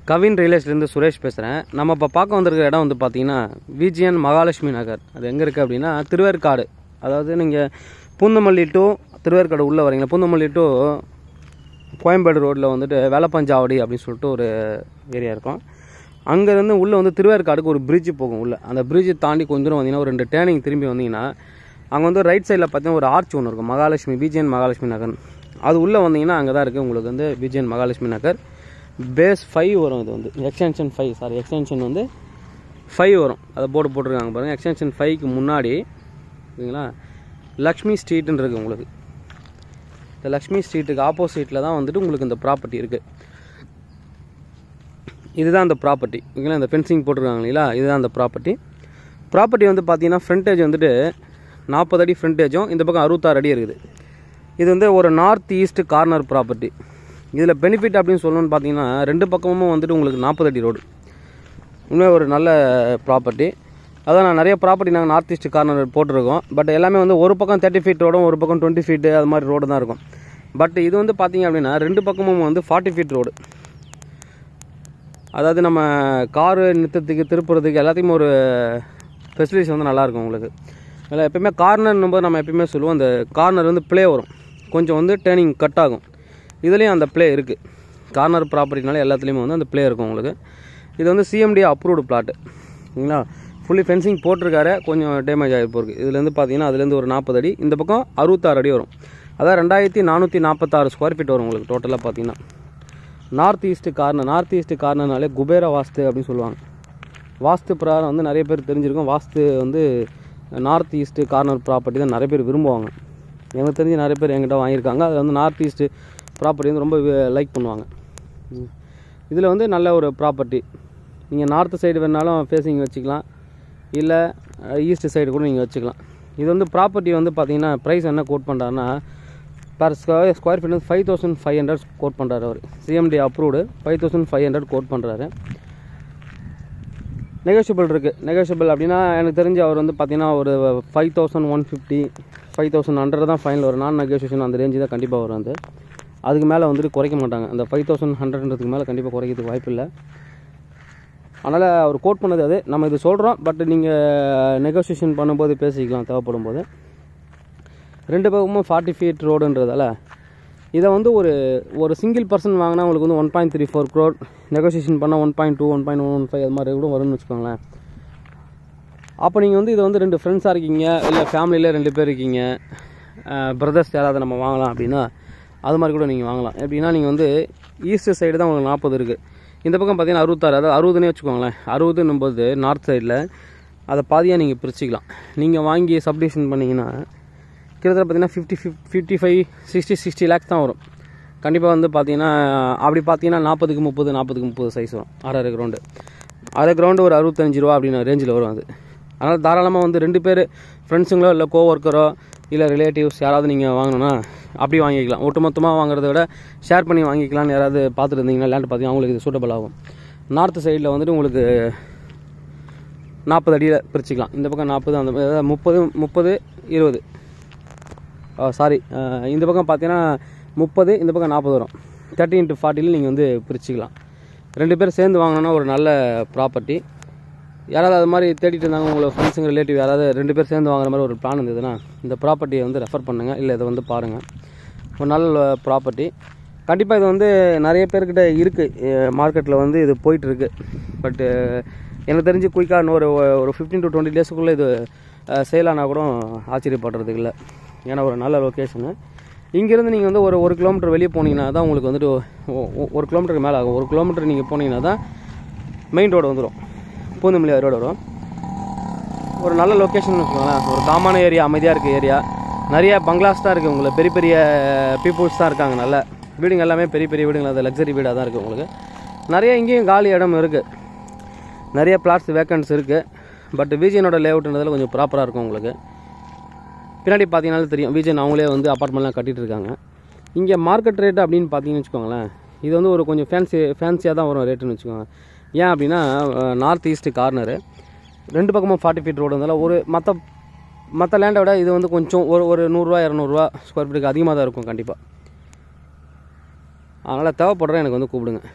Kavin real எஸ்டேட்லேருந்து Suresh பேசுகிறேன் நம்ம இப்போ பார்க்க வந்திருக்கிற இடம் வந்து பார்த்தீங்கன்னா விஜயன் மகாலட்சுமி நகர் அது எங்கே இருக்குது அப்படின்னா திருவேற்காடு அதாவது நீங்கள் பூந்தமல்லி டு திருவேற்காடு உள்ளே வரீங்களா பூந்தமல்லி டு கோயம்பேடு ரோட்டில் வந்துட்டு வேலப்பஞ்சாவடி அப்படின்னு சொல்லிட்டு ஒரு ஏரியா இருக்கும் அங்கேருந்து உள்ளே வந்து திருவேற்காடுக்கு ஒரு bridge போகும் உள்ளே அந்த bridge தாண்டி கொஞ்ச தூரம் வந்தீங்கன்னா ஒரு ரெண்டு டேர்னிங் திரும்பி வந்தீங்கன்னா அங்கே வந்து ரைட் சைடில் பார்த்தீங்கன்னா ஒரு ஆர்ச் ஒன்று இருக்கும் மகாலட்சுமி விஜயன் மகாலட்சுமி நகர் அது உள்ளே வந்தீங்கன்னா அங்கே தான் இருக்குது உங்களுக்கு வந்து விஜயன் மகாலட்சுமி நகர் பேஸ் ஃபைவ் வரும் இது வந்து எக்ஸ்டென்ஷன் ஃபைவ் சாரி எக்ஸ்டென்ஷன் வந்து ஃபைவ் வரும் அதை போர்டு போட்டிருக்காங்க பாருங்கள் எக்ஸ்டென்ஷன் ஃபைவ்க்கு முன்னாடி சரிங்களா லக்ஷ்மி ஸ்ட்ரீட்னு இருக்குது உங்களுக்கு இந்த லக்ஷ்மி ஸ்ட்ரீட்டுக்கு ஆப்போசிட்டில் தான் வந்துட்டு உங்களுக்கு இந்த ப்ராப்பர்ட்டி இருக்குது இதுதான் அந்த ப்ராப்பர்ட்டி ஓகேங்களா இந்த ஃபென்சிங் போட்டிருக்காங்க இல்லைங்களா இதுதான் அந்த ப்ராப்பர்ட்டி ப்ராப்பர்ட்டி வந்து பார்த்தீங்கன்னா ஃப்ரண்டேஜ் வந்துட்டு நாற்பது அடி ஃப்ரண்டேஜும் இந்த பக்கம் அறுபத்தாறு அடி இருக்குது இது வந்து ஒரு நார்த் ஈஸ்ட் கார்னர் ப்ராப்பர்ட்டி இதில் பெனிஃபிட் அப்படின்னு சொல்லணும்னு பார்த்தீங்கன்னா ரெண்டு பக்கமும் வந்துட்டு உங்களுக்கு நாற்பது அடி ரோடு உண்மையாக ஒரு நல்ல ப்ராப்பர்ட்டி அதான் நான் நிறைய ப்ராப்பர்ட்டி நாங்கள் நார்த் ஈஸ்ட் கார்னர் போட்டிருக்கோம் பட் எல்லாமே வந்து ஒரு பக்கம் தேர்ட்டி ஃபீட் ரோடும் ஒரு பக்கம் டுவெண்ட்டி ஃபீட்டு அது மாதிரி ரோடு தான் இருக்கும் பட் இது வந்து பார்த்தீங்க அப்படின்னா ரெண்டு பக்கமும் வந்து ஃபார்ட்டி ஃபீட் ரோடு அதாவது நம்ம காரு நிறுத்தத்துக்கு திருப்புறதுக்கு எல்லாத்தையுமே ஒரு ஃபெசிலிட்டிஸ் வந்து நல்லாயிருக்கும் உங்களுக்கு அதில் எப்பயுமே கார்னர்னும் போது நம்ம எப்பயுமே சொல்லுவோம் அந்த கார்னர் வந்து ப்ளே வரும் கொஞ்சம் வந்து டேர்னிங் கட் ஆகும் இதுலேயும் அந்த ப்ளே இருக்குது கார்னர் ப்ராப்பர்ட்டினால எல்லாத்துலேயுமே வந்து அந்த ப்ளே இருக்கும் உங்களுக்கு இது வந்து சிஎம்டி அப்ரூவ்டு பிளாட்டு சரிங்களா ஃபுல்லி ஃபென்சிங் போட்டிருக்காரு கொஞ்சம் டேமேஜ் ஆகி போயிருக்கு இதுலேருந்து பார்த்தீங்கன்னா அதுலேருந்து ஒரு நாற்பது அடி இந்த பக்கம் அறுபத்தாறு அடி வரும் அதான் ரெண்டாயிரத்தி நானூற்றி நாற்பத்தாறு ஸ்கொயர் ஃபீட் வரும் உங்களுக்கு டோட்டலாக பார்த்தீங்கன்னா north east corner north east கார்னர்னாலே குபேர வாஸ்து அப்படின்னு சொல்லுவாங்க வாஸ்து பிரகாரம் வந்து நிறைய பேர் தெரிஞ்சிருக்கும் வாஸ்து வந்து நார்த் ஈஸ்ட் கார்னர் ப்ராப்பர்ட்டி தான் நிறைய பேர் விரும்புவாங்க எனக்கு தெரிஞ்சு நிறைய பேர் என்கிட்ட வாங்கியிருக்காங்க அதில் வந்து நார்த் ஈஸ்ட் ப்ராப்பர்ட்டி வந்து ரொம்ப லைக் பண்ணுவாங்க இதில் வந்து நல்ல ஒரு ப்ராப்பர்ட்டி நீங்கள் நார்த் சைடு வேணாலும் ஃபேஸிங் வச்சுக்கலாம் இல்லை ஈஸ்ட் சைடு கூட நீங்கள் வச்சுக்கலாம் இது வந்து ப்ராப்பர்ட்டி வந்து பார்த்தீங்கன்னா ப்ரைஸ் என்ன கோட் பண்ணுறாருன்னா பர் ஸ்கொயர் ஸ்கொயர் ஃபீட் வந்து five thousand five hundred quote பண்ணுறாரு அவர் CMD approved five thousand five hundred quote பண்ணுறாரு நெகோஷியபிள் இருக்குது நெகோஷியபிள் அப்படின்னா எனக்கு தெரிஞ்சு அவர் வந்து பார்த்தீங்கன்னா ஒரு five thousand one fifty five thousand hundred தான் ஃபைனல் வரும் நான் நெகோஷியேஷன் அந்த ரேஞ்சு தான் கண்டிப்பாக வரும் அது அதுக்கு மேலே வந்துட்டு குறைக்க மாட்டாங்க அந்த ஃபைவ் தௌசண்ட் ஹண்ட்ரட்ன்றதுக்கு மேலே கண்டிப்பாக குறைக்கிறதுக்கு வாய்ப்பு இல்லை அதனால் அவர் கோட் பண்ணது அது நம்ம இது சொல்கிறோம் பட் நீங்கள் நெகோசியேஷன் பண்ணும்போது பேசிக்கலாம் தேவைப்படும் போது ரெண்டு பக்கமும் ஃபார்ட்டி ஃபீட் ரோடுன்றதால இதை வந்து ஒரு ஒரு சிங்கிள் பர்சன் வாங்கினா உங்களுக்கு வந்து one point three four crore negotiation பண்ணால் one point two one point one one five அது மாதிரி கூட வரும்னு வச்சுக்கோங்களேன் அப்போ நீங்கள் வந்து இதை வந்து ரெண்டு ஃப்ரெண்ட்ஸாக இருக்கீங்க இல்லை ஃபேமிலியில் ரெண்டு பேர் இருக்கீங்க பிரதர்ஸ் யாராவது நம்ம வாங்கலாம் அப்படின்னா அது மாதிரி கூட நீங்கள் வாங்கலாம் எப்படின்னா நீங்கள் வந்து ஈஸ்ட் சைடு தான் உங்களுக்கு நாற்பது இருக்குது இந்த பக்கம் பார்த்தீங்கன்னா அறுபத்தாறு அதாவது அறுபதுனே வச்சுக்கோங்களேன் அறுபதுன்னும் போது நார்த் சைடில் அதை பாதியாக நீங்கள் பிரிச்சுக்கலாம் நீங்கள் வாங்கி சப்டிவிஷன் பண்ணிங்கன்னா கிட்டத்தட்ட பார்த்தீங்கன்னா fifty fifty five sixty sixty lakhs தான் வரும் கண்டிப்பாக வந்து பார்த்தீங்கன்னா அப்படி பார்த்தீங்கன்னா நாற்பதுக்கு முப்பது நாற்பதுக்கு முப்பது சைஸ் வரும் அரை கிரவுண்டு அரை கிரவுண்டு ஒரு அறுபத்தஞ்சு ரூபா அப்படின்னு ரேஞ்சில் வரும் அது அதனால் தாராளமாக வந்து ரெண்டு பேர் ஃப்ரெண்ட்ஸுங்களோ இல்லை கோஒர்க்கரோ இல்லை ரிலேட்டிவ்ஸ் யாராவது நீங்கள் வாங்கணும்னா அப்படி வாங்கிக்கலாம் ஒட்டுமொத்தமாக வாங்குறத விட ஷேர் பண்ணி வாங்கிக்கலாம்னு யாராவது பார்த்துட்டு இருந்தீங்கன்னா லேண்ட் பார்த்தீங்கன்னா அவங்களுக்கு இது சூட்டபிள் ஆகும் நார்த் சைடில் வந்துட்டு உங்களுக்கு நாற்பது அடியில் பிரிச்சுக்கலாம் இந்த பக்கம் நாற்பது அந்த அதாவது முப்பது முப்பது இருபது சாரி இந்த பக்கம் பார்த்தீங்கன்னா முப்பது இந்த பக்கம் நாற்பது வரும் தேர்ட்டி இன்ட்டு ஃபார்ட்டியில் நீங்கள் வந்து பிரிச்சுக்கலாம் ரெண்டு பேரும் சேர்ந்து வாங்கினோன்னா ஒரு நல்ல ப்ராப்பர்ட்டி யாராவது அது மாதிரி தேடிட்டு இருந்தாங்க உங்களை ஃப்ரெண்ட்ஸுங்க ரிலேட்டிவ் யாராவது ரெண்டு பேர் சேர்ந்து வாங்குற மாதிரி ஒரு பிளான் இருந்ததுன்னா இந்த ப்ராப்பர்ட்டியை வந்து ரெஃபர் பண்ணுங்கள் இல்லை இதை வந்து பாருங்கள் ஒரு நல்ல ப்ராப்பர்ட்டி கண்டிப்பாக இது வந்து நிறைய பேர்கிட்ட இருக்குது மார்க்கெட்டில் வந்து இது போயிட்டுருக்கு பட்டு எனக்கு தெரிஞ்சு குயிக்காக இன்னொரு ஒரு ஃபிஃப்டீன் டு டுவெண்ட்டி டேஸுக்குள்ளே இது சேல் ஆனால் கூட ஆச்சரியப்படுறதுக்கு இல்லை ஏன்னா ஒரு நல்ல லொக்கேஷனு இங்கேருந்து நீங்கள் வந்து ஒரு ஒரு கிலோமீட்டர் வெளியே போனீங்கன்னா தான் உங்களுக்கு வந்துட்டு ஒ- ஒ- ஒரு கிலோமீட்டருக்கு மேலே ஆகும் ஒரு கிலோமீட்டர் நீங்கள் போனீங்கன்னா தான் மெயின் ரோடு வந்துடும் பூந்தமல்லி ரோடு வரும் ஒரு நல்ல லொக்கேஷன் வச்சுக்கோங்களேன் ஒரு காமான ஏரியா அமைதியாக இருக்க ஏரியா நிறைய பங்களாஸ் தான் இருக்குது உங்களுக்கு பெரிய பெரிய பீப்புள்ஸ் தான் இருக்காங்க நல்ல வீடுங்க எல்லாமே பெரிய பெரிய வீடுங்க அது லக்ஸரி வீடாக தான் இருக்குது உங்களுக்கு நிறைய இங்கேயும் காலி இடம் இருக்குது நிறைய பிளாட்ஸ் வேக்கன்ஸ் இருக்குது பட் விஜயனோட லேஅவுட்ன்றதுல கொஞ்சம் ப்ராப்பராக இருக்கும் உங்களுக்கு பின்னாடி பார்த்தீங்கன்னாலும் தெரியும் விஜயன் அவங்களே வந்து அப்பார்ட்மெண்ட்லாம் கட்டிட்டு இருக்காங்க இங்கே மார்க்கெட் ரேட் அப்படின்னு பார்த்தீங்கன்னு வச்சுக்கோங்களேன் இது வந்து ஒரு கொஞ்சம் ஃபேன்சி ஃபேன்சியாக தான் வரும் ரேட்டுன்னு வச்சுக்கோங்க ஏன் அப்படின்னா நார்த் ஈஸ்ட் கார்னரு ரெண்டு பக்கமும் ஃபார்ட்டி ஃபீட் ரோடு இருந்தாலும் ஒரு மற்ற மற்ற லேண்டை விட இது வந்து கொஞ்சம் ஒரு ஒரு நூறுரூவா இரநூறுவா ஸ்கொயர் ஃபீட்டுக்கு அதிகமாக தான் இருக்கும் கண்டிப்பாக அதனால் தேவைப்படுற எனக்கு வந்து கூப்பிடுங்க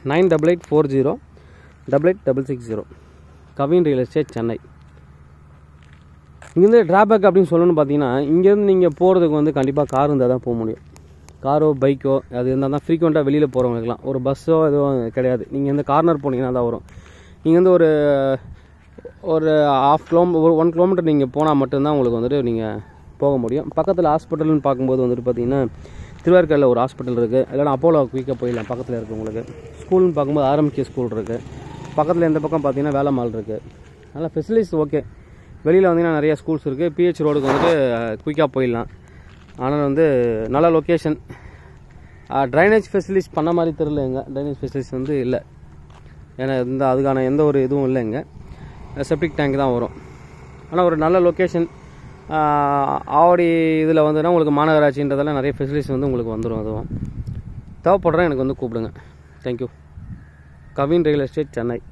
nine double eight four zero double eight double six zero Kavin real estate Chennai இங்கேருந்து ட்ராபேக் அப்படின்னு சொல்லணும்னு பார்த்தீங்கன்னா இங்கேருந்து நீங்கள் போகிறதுக்கு வந்து கண்டிப்பாக கார் இருந்தால் தான் போக முடியும் காரோ பைக்கோ அது இருந்தால் தான் ஃப்ரீக்வெண்ட்டாக வெளியில் போகிறவங்களுக்குலாம் ஒரு பஸ்ஸோ எதுவும் கிடையாது நீங்கள் இந்த கார்னர் போனீங்கன்னா தான் வரும் இங்கேருந்து ஒரு ஒரு ஆஃப் கிலோமீட்டர் ஒரு ஒன் கிலோமீட்டர் நீங்கள் போனால் மட்டும்தான் உங்களுக்கு வந்துட்டு நீங்கள் போக முடியும் பக்கத்தில் ஹாஸ்பிட்டல்னு பார்க்கும்போது வந்துட்டு பார்த்தீங்கன்னா திருவாரூரில் ஒரு ஹாஸ்பிட்டல் இருக்குது இல்லைனா அப்போலோ குயிக்காக போயிடலாம் பக்கத்தில் இருக்குது உங்களுக்கு ஸ்கூல்னு பார்க்கும்போது ஆரம்பிக்க ஸ்கூல் இருக்குது பக்கத்தில் இந்த பக்கம் பார்த்தீங்கன்னா வேலை மால் இருக்குது நல்லா ஃபெசிலிட்டிஸ் ஓகே வெளியில் வந்தீங்கன்னா நிறைய ஸ்கூல்ஸ் இருக்குது பிஹெச் ரோடுக்கு வந்துட்டு குயிக்காக போயிடலாம் ஆனால் வந்து நல்ல லொக்கேஷன் ட்ரைனேஜ் ஃபெசிலிட்டிஸ் பண்ண மாதிரி தெரில எங்க ட்ரைனேஜ் ஃபெசிலிட்டிஸ் வந்து இல்லை ஏன்னா இந்த அதுக்கான எந்த ஒரு இதுவும் இல்லை இங்கே செப்டிக் டேங்க் தான் வரும் ஆனால் ஒரு நல்ல லொக்கேஷன் ஆவடி இதில் வந்துன்னா உங்களுக்கு மாநகராட்சின்றதெல்லாம் நிறைய ஃபெசிலிட்டிஸ் வந்து உங்களுக்கு வந்துடும் அதுவும் தேவைப்படுறேன் எனக்கு வந்து கூப்பிடுங்க thank you Kavin real estate Chennai